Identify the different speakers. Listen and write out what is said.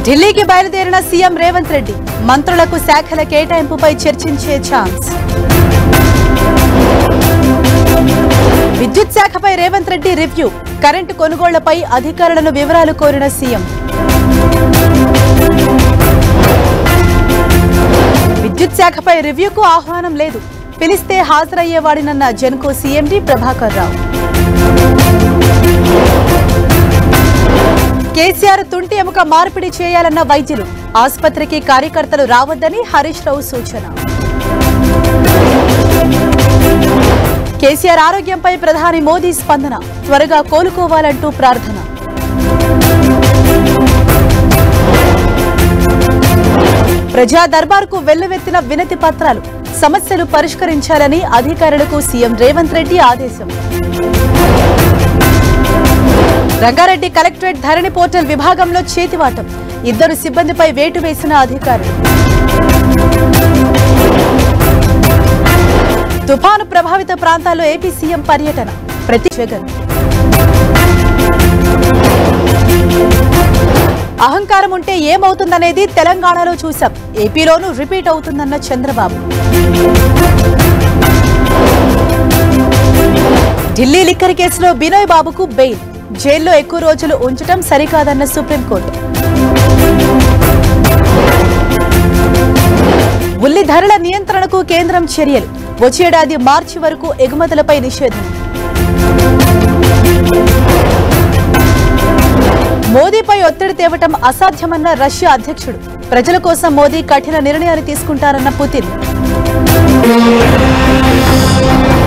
Speaker 1: ఢిల్లీకి బయలుదేరిన సీఎం రేవంత్ రెడ్డి మంత్రులకు శాఖల కేటాయింపుపై చర్చించే ఛాన్స్ విద్యుత్ శాఖపై రేవంత్ రెడ్డి రివ్యూ కరెంటు కొనుగోళ్లపై అధికారులను వివరాలు కోరిన సీఎం విద్యుత్ శాఖపై రివ్యూకు ఆహ్వానం లేదు పిలిస్తే హాజరయ్యేవాడినన్న జెన్కో సీఎండీ ప్రభాకర్ రావు కేసీఆర్ తుంటి ఎముక మార్పిడి చేయాలన్న వైద్యులు ఆసుపత్రికి కార్యకర్తలు రావద్దని హరీష్ రావు సూచన కేసీఆర్ ఆరోగ్యంపై ప్రధాని మోదీ స్పందన త్వరగా కోలుకోవాలంటూ ప్రార్థన ప్రజా దర్బార్కు వెల్లువెత్తిన వినతి పత్రాలు సమస్యలు పరిష్కరించాలని అధికారులకు సీఎం రేవంత్ రెడ్డి ఆదేశం రంగారెడ్డి కలెక్టరేట్ ధరణి పోర్టల్ విభాగంలో చేతివాటం ఇద్దరు సిబ్బందిపై వేటు వేసిన అధికారులు తుఫాను ప్రభావిత ప్రాంతాల్లో ఏపీ సీఎం పర్యటన ప్రతి జగన్ అహంకారం ఉంటే ఏమవుతుందనేది తెలంగాణలో చూశాం ఏపీలోనూ రిపీట్ అవుతుందన్న చంద్రబాబు ఢిల్లీ లిక్కర్ కేసులో బినోయ్ బాబుకు బెయిల్ జైల్లో ఎక్కువ రోజులు ఉంచడం సరికాదన్న సుప్రీంకోర్టు ఉల్లి ధరల నియంత్రణకు కేంద్రం చర్యలు వచ్చేడాది మార్చి వరకు ఎగుమతులపై నిషేధం మోదీపై ఒత్తిడి తేవటం అసాధ్యమన్న రష్యా అధ్యక్షుడు ప్రజల కోసం మోదీ కఠిన నిర్ణయాలు తీసుకుంటారన్న పుతిన్